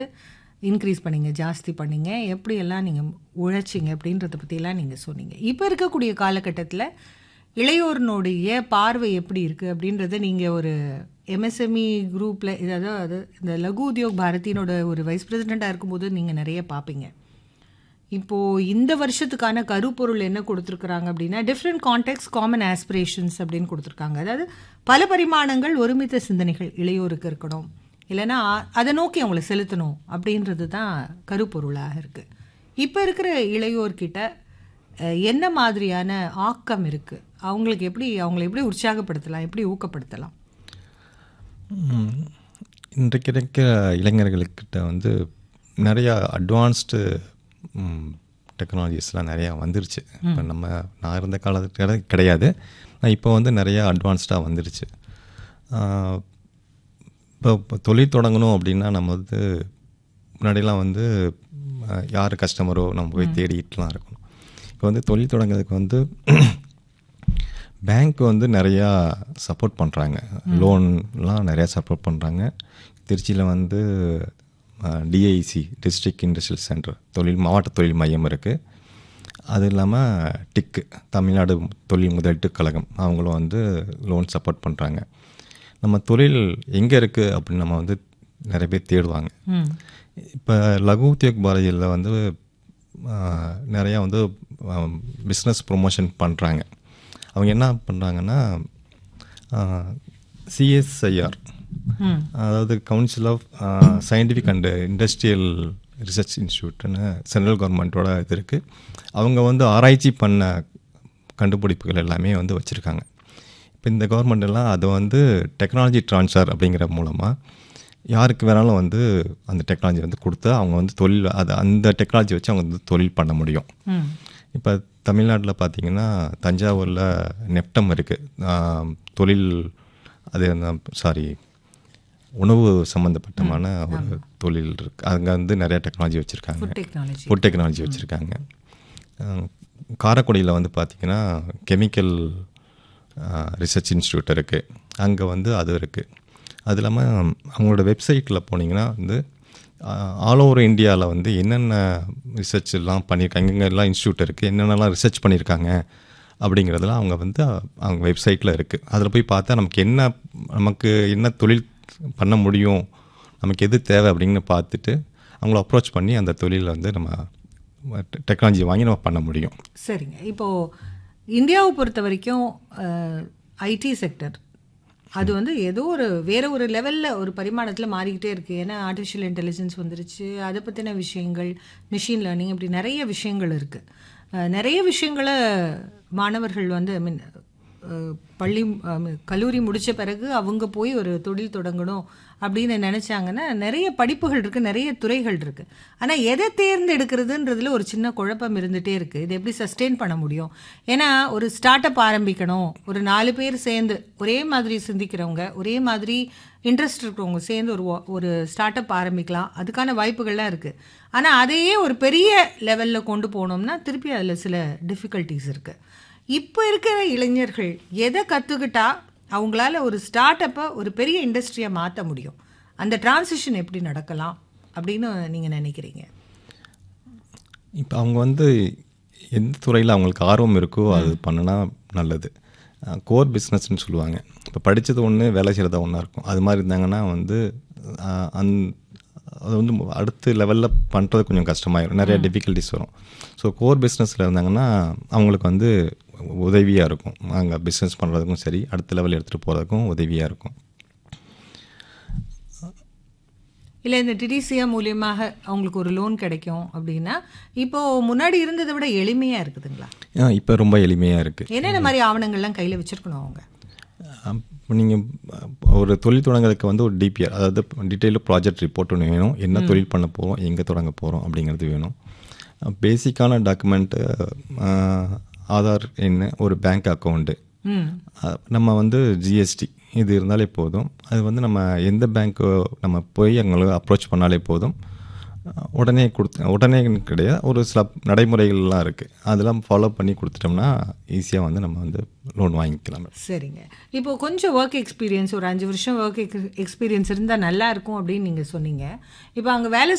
increase பண்ணீங்க ஜாஸ்தி பண்ணீங்க எப்படியெல்லாம் நீங்கள் உழைச்சிங்க அப்படின்றத பற்றியெல்லாம் நீங்கள் சொன்னீங்க இப்போ இருக்கக்கூடிய காலகட்டத்தில் இளையோர்னுடைய பார்வை எப்படி இருக்குது அப்படின்றத நீங்கள் ஒரு எம்எஸ்எம்இ குரூப்பில் அதாவது இந்த லகு உத்யோக் பாரதியினோட ஒரு வைஸ் பிரசிடெண்ட்டாக இருக்கும்போது நீங்கள் நிறைய பார்ப்பீங்க இப்போது இந்த வருஷத்துக்கான கருப்பொருள் என்ன கொடுத்துருக்குறாங்க அப்படின்னா டிஃப்ரெண்ட் கான்டெக்ட் காமன் ஆஸ்பிரேஷன்ஸ் அப்படின்னு கொடுத்துருக்காங்க அதாவது பல பரிமாணங்கள் ஒருமித்த சிந்தனைகள் இளையோருக்கு இருக்கணும் இல்லைன்னா அதை நோக்கி அவங்கள செலுத்தணும் அப்படின்றது தான் கருப்பொருளாக இருக்குது இப்போ இருக்கிற இளையோர்கிட்ட அஹ், என்ன மாதிரியான ஆக்கம் இருக்குது அவங்களுக்கு எப்படி அவங்கள எப்படி உற்சாகப்படுத்தலாம் எப்படி ஊக்கப்படுத்தலாம் ம், இன்றைக்கு இருக்கிற இளைஞர்களுக்கிட்ட வந்து நிறையா அட்வான்ஸ்டு டெக்னாலஜிஸ்லாம் நிறையா வந்துருச்சு இப்போ நம்ம நான் இருந்த காலத்துல கிடையாது நான் இப்போ வந்து நிறையா அட்வான்ஸ்டாக வந்துருச்சு ஆஹ், இப்போ இப்போ தொழில் தொடங்கணும் அப்படின்னா நம்ம வந்து முன்னாடிலாம் வந்து ஆஹ், யார் கஸ்டமரோ நம்ம போய் தேடிட்டுலாம் இருக்கணும் இப்போ வந்து தொழில் தொடங்குறதுக்கு வந்து பேங்க் வந்து நிறையா சப்போர்ட் பண்ணுறாங்க லோன்லாம் நிறையா சப்போர்ட் பண்ணுறாங்க திருச்சியில் வந்து டிஐசி டிஸ்ட்ரிக்ட் இண்டஸ்ட்ரியல் சென்டர் தொழில் மாவட்ட தொழில் மையம் இருக்குது அது இல்லாமல் டிக்கு தமிழ்நாடு தொழில் முதலீட்டு கழகம் அவங்களும் வந்து லோன் சப்போர்ட் பண்ணுறாங்க நம்ம தொழில் எங்கே இருக்குது அப்படின்னு நம்ம வந்து நிறைய பேர் தேடுவாங்க இப்போ லகு உத்தியோக் பாரதியில் வந்து ஆஹ், நிறையா வந்து பிஸ்னஸ் ப்ரொமோஷன் பண்ணுறாங்க அவங்க என்ன பண்ணுறாங்கன்னா சிஎஸ்ஐஆர் அதாவது council of scientific and industrial research இன்ஸ்டியூட்னு சென்ட்ரல் கவர்மெண்ட்டோட இது இருக்குது அவங்க வந்து ஆராய்ச்சி பண்ண கண்டுபிடிப்புகள் எல்லாமே வந்து வச்சுருக்காங்க இப்போ இந்த கவர்மெண்ட் எல்லாம் அதை வந்து டெக்னாலஜி ட்ரான்ஸ்ஃபர் அப்படிங்கிற மூலமாக யாருக்கு வேணாலும் வந்து அந்த டெக்னாலஜி வந்து கொடுத்து அவங்க வந்து தொழில் அது அந்த டெக்னாலஜி வச்சு அவங்க வந்து தொழில் பண்ண முடியும் ம் இப்போ தமிழ்நாட்டில் பார்த்தீங்கன்னா தஞ்சாவூரில் நெப்டம் இருக்குது தொழில் அது சாரி உணவு சம்மந்தப்பட்டமான ஒரு தொழில் இருக்குது அங்கே வந்து நிறைய டெக்னாலஜி வச்சுருக்காங்க ஃபுட் டெக்னாலஜி ஃபுட் டெக்னாலஜி வச்சுருக்காங்க காரைக்குடியில் வந்து பார்த்திங்கன்னா கெமிக்கல் ரிசர்ச் இன்ஸ்டியூட் இருக்குது அங்கே வந்து அது இருக்குது அது இல்லாமல் அவங்களோட வெப்சைட்டில் போனீங்கன்னா வந்து ஆல் ஓவர் இந்தியாவில் வந்து என்னென்ன ரிசர்ச் எல்லாம் பண்ணியிருக்காங்க எங்கெல்லாம் இன்ஸ்டியூட் இருக்குது என்னென்னலாம் ரிசர்ச் பண்ணியிருக்காங்க அப்படிங்கிறதுலாம் அவங்க வந்து அவங்க வெப்சைட்டில் இருக்குது அதில் போய் பார்த்தா நமக்கு என்ன நமக்கு என்ன தொழில் பண்ண முடியும் நமக்கு எது தேவை அப்படின்னு பார்த்துட்டு அவங்கள அப்ரோச் பண்ணி அந்த தொழிலில் வந்து நம்ம டெக்னாலஜி வாங்கி நம்ம பண்ண முடியும் சரிங்க இப்போது இந்தியாவை பொறுத்த வரைக்கும் ஐடி செக்டர் அது வந்து ஏதோ ஒரு வேற ஒரு லெவலில் ஒரு பரிமாணத்தில் மாறிக்கிட்டே இருக்குது ஏன்னா ஆர்டிஃபிஷியல் இன்டெலிஜென்ஸ் வந்துருச்சு அதை பற்றின விஷயங்கள் மிஷின் லேர்னிங் இப்படி நிறைய விஷயங்கள் இருக்குது நிறைய விஷயங்களை மாணவர்கள் வந்து ஐ மீன் பள்ளி I mean, கல்லூரி முடித்த பிறகு அவங்க போய் ஒரு தொழில் தொடங்கணும் அப்படின்னு நினச்சாங்கன்னா நிறைய படிப்புகள் இருக்குது நிறைய துறைகள் இருக்குது ஆனால் எதை தேர்ந்தெடுக்கிறதுன்றதுல ஒரு சின்ன குழப்பம் இருந்துகிட்டே இருக்குது இது எப்படி சஸ்டெயின் பண்ண முடியும் ஏன்னா ஒரு ஸ்டார்ட் அப் ஆரம்பிக்கணும் ஒரு நாலு பேர் சேர்ந்து ஒரே மாதிரி சிந்திக்கிறவங்க ஒரே மாதிரி இன்ட்ரெஸ்ட் இருக்கிறவங்க சேர்ந்து ஒரு wa- ஒரு ஸ்டார்ட் அப் ஆரம்பிக்கலாம் அதுக்கான வாய்ப்புகள்லாம் இருக்குது ஆனால் அதையே ஒரு பெரிய லெவலில் கொண்டு போனோம்னா திருப்பி அதில் சில டிஃபிகல்ட்டிஸ் இருக்குது இப்போ இருக்கிற இளைஞர்கள் எதை கற்றுக்கிட்டா அவங்களால ஒரு ஸ்டார்ட் அப்பை ஒரு பெரிய இண்டஸ்ட்ரியை மாற்ற முடியும் அந்த டிரான்சிஷன் எப்படி நடக்கலாம் அப்படின்னு நீங்கள் நினைக்கிறீங்க இப்போ அவங்க வந்து எந்த துறையில் அவங்களுக்கு ஆர்வம் இருக்கோ அது பண்ணுனா நல்லது கோர் பிஸ்னஸ்னு சொல்லுவாங்க இப்போ படித்தது ஒன்று வேலை செய்கிறது ஒன்றா இருக்கும் அது மாதிரி இருந்தாங்கன்னா வந்து அஹ், அந் அது வந்து அடுத்த லெவலில் பண்ணுறது கொஞ்சம் கஷ்டமாயிரும் நிறைய டிஃபிகல்ட்டிஸ் வரும் ஸோ கோர் பிஸ்னஸில் இருந்தாங்கன்னா அவங்களுக்கு வந்து உதவியாக இருக்கும் அங்கே பிஸ்னஸ் பண்ணுறதுக்கும் சரி அடுத்த லெவல் எடுத்துகிட்டு போகிறதுக்கும் உதவியாக இருக்கும் இல்லை இந்த டிடிசியா மூலியமாக அவங்களுக்கு ஒரு லோன் கிடைக்கும் அப்படின்னா இப்போ முன்னாடி இருந்ததை விட எளிமையாக இருக்குதுங்களா இப்போ ரொம்ப எளிமையாக இருக்குது என்னென்ன மாதிரி ஆவணங்கள்லாம் கையில் வச்சிருக்கணும் அவங்க இப்போ நீங்கள் ஒரு தொழில் தொடங்குறதுக்கு வந்து ஒரு டிபிஆர் அதாவது டீட்டெயில் ப்ராஜெக்ட் ரிப்போர்ட் ஒன்று வேணும் என்ன தொழில் பண்ண போகிறோம் எங்கே தொடங்க போகிறோம் அப்படிங்கிறது வேணும் பேசிக்கான டாக்குமெண்ட்டு ஆதார் என்ன ஒரு பேங்க் அக்கௌண்ட்டு ம் நம்ம வந்து ஜிஎஸ்டி இது இருந்தாலே போதும் அது வந்து நம்ம எந்த பேங்க்கு நம்ம போய் அவங்களுக்கு அப்ரோச் பண்ணாலே போதும் உடனே கொடுத்து உடனே கிடையாது ஒரு சில நடைமுறைகள்லாம் இருக்குது அதெல்லாம் ஃபாலோ பண்ணி கொடுத்துட்டோம்னா ஈஸியாக வந்து நம்ம வந்து லோன் வாங்கிக்கலாம் சரிங்க இப்போ கொஞ்சம் ஒர்க் எக்ஸ்பீரியன்ஸ் ஒரு அஞ்சு வருஷம் ஒர்க் எக்ஸ்பீரியன்ஸ் இருந்தால் நல்லா இருக்கும் அப்படின்னு நீங்கள் சொன்னீங்க இப்போ அங்கே வேலை